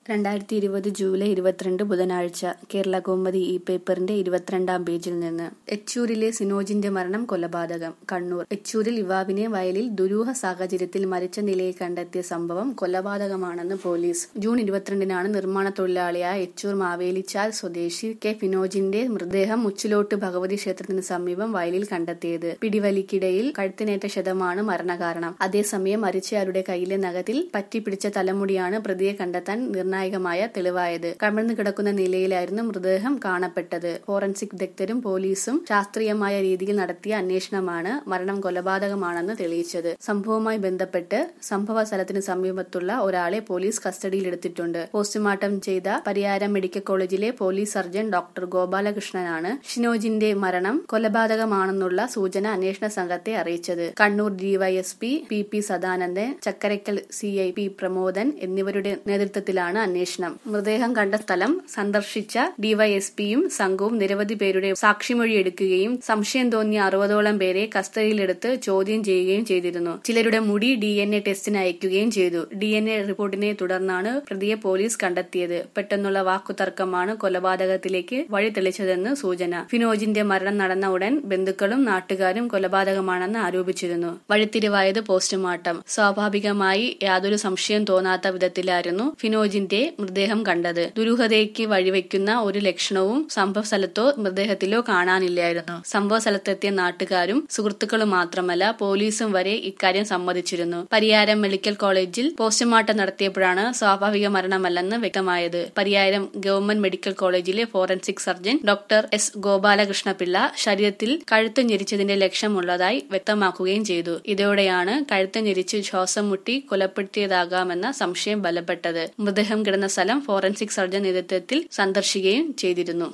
രണ്ടായിരത്തി ഇരുപത് ജൂലൈ ഇരുപത്തിരണ്ട് ബുധനാഴ്ച കേരള കൗമുദി ഇ പേപ്പറിന്റെ ഇരുപത്തിരണ്ടാം പേജിൽ നിന്ന് എച്ചൂരിലെ സിനോജിന്റെ മരണം കൊലപാതകം കണ്ണൂർ എച്ചൂരിൽ യുവാവിനെ വയലിൽ ദുരൂഹ സാഹചര്യത്തിൽ മരിച്ച നിലയിൽ കണ്ടെത്തിയ സംഭവം കൊലപാതകമാണെന്ന് പോലീസ് ജൂൺ ഇരുപത്തിരണ്ടിനാണ് നിർമ്മാണ തൊഴിലാളിയായ എച്ചൂർ മാവേലിച്ചാൽ സ്വദേശി കെ ഫിനോജിന്റെ മൃതദേഹം മുച്ചിലോട്ട് ഭഗവതി ക്ഷേത്രത്തിന് സമീപം വയലിൽ കണ്ടെത്തിയത് പിടിവലിക്കിടയിൽ കഴുത്തിനേറ്റ ക്ഷതമാണ് മരണകാരണം അതേസമയം മരിച്ചയാളുടെ കയ്യിലെ നഖത്തിൽ പറ്റിപ്പിടിച്ച തലമുടിയാണ് പ്രതിയെ കണ്ടെത്താൻ നിർണായകമായ തെളിവായത് കമിഴ്ന്നു കിടക്കുന്ന നിലയിലായിരുന്നു മൃതദേഹം കാണപ്പെട്ടത് ഫോറൻസിക് വിദഗ്ധരും പോലീസും ശാസ്ത്രീയമായ രീതിയിൽ നടത്തിയ അന്വേഷണമാണ് മരണം കൊലപാതകമാണെന്ന് തെളിയിച്ചത് സംഭവവുമായി ബന്ധപ്പെട്ട് സംഭവ സ്ഥലത്തിന് സമീപത്തുള്ള ഒരാളെ പോലീസ് കസ്റ്റഡിയിലെടുത്തിട്ടുണ്ട് പോസ്റ്റ്മോർട്ടം ചെയ്ത പരിയാരം മെഡിക്കൽ കോളേജിലെ പോലീസ് സർജൻ ഡോക്ടർ ഗോപാലകൃഷ്ണനാണ് ഷിനോജിന്റെ മരണം കൊലപാതകമാണെന്നുള്ള സൂചന അന്വേഷണ സംഘത്തെ അറിയിച്ചത് Kannur DYSP P P Sadanandan Chakkarakkal C I P Pramodan എന്നിവരുടെ നേതൃത്വത്തിലാണ് അന്വേഷണം മൃതദേഹം കണ്ട സ്ഥലം സന്ദർശിച്ച ഡിവൈഎസ്പിയും സംഘവും നിരവധി പേരുടെ സാക്ഷിമൊഴി എടുക്കുകയും സംശയം തോന്നിയ അറുപതോളം പേരെ കസ്റ്റഡിയിലെടുത്ത് ചോദ്യം ചെയ്യുകയും ചെയ്തിരുന്നു ചിലരുടെ മുടി ഡി എൻ എ ടെസ്റ്റിന് അയക്കുകയും ചെയ്തു ഡി എൻ എ റിപ്പോർട്ടിനെ തുടർന്നാണ് പ്രതിയെ പോലീസ് കണ്ടെത്തിയത് പെട്ടെന്നുള്ള വാക്കുതർക്കമാണ് കൊലപാതകത്തിലേക്ക് വഴി തെളിച്ചതെന്ന് സൂചന ഫിനോജിന്റെ മരണം നടന്ന ഉടൻ ബന്ധുക്കളും നാട്ടുകാരും കൊലപാതകമാണെന്ന് ആരോപിച്ചിരുന്നു വഴിത്തിരിവായത് പോസ്റ്റ്മോർട്ടം സ്വാഭാവികമായി യാതൊരു സംശയം തോന്നാത്ത വിധത്തിലായിരുന്നു ഫിനോജിന്റെ മൃതദേഹം കണ്ടത് ദുരൂഹതയ്ക്ക് വഴിവെക്കുന്ന ഒരു ലക്ഷണവും സംഭവ സ്ഥലത്തോ മൃതദേഹത്തിലോ കാണാനില്ലായിരുന്നു സംഭവ സ്ഥലത്തെത്തിയ നാട്ടുകാരും സുഹൃത്തുക്കളും മാത്രമല്ല പോലീസും വരെ ഇക്കാര്യം സമ്മതിച്ചിരുന്നു പരിയാരം മെഡിക്കൽ കോളേജിൽ പോസ്റ്റ്മോർട്ടം നടത്തിയപ്പോഴാണ് സ്വാഭാവിക മരണമല്ലെന്ന് വ്യക്തമായത് പരിയാരം ഗവൺമെന്റ് മെഡിക്കൽ കോളേജിലെ forensic surgeon doctor S Gopalakrishna Pillai ശരീരത്തിൽ കഴുത്ത് ഞെരിച്ചതിന്റെ ലക്ഷ്യമുള്ളതായി വ്യക്തമാക്കുകയും ചെയ്തു ഇതോടെയാണ് കഴുത്ത് ഞെരിച്ച് ശ്വാസം മുട്ടി കൊലപ്പെടുത്തിയതാകാമെന്ന സംശയം ബലപ്പെട്ടത് മൃതദേഹം കിടന്ന സ്ഥലം ഫോറൻസിക് സർജൻ നേതൃത്വത്തിൽ സന്ദർശിക്കുകയും ചെയ്തിരുന്നു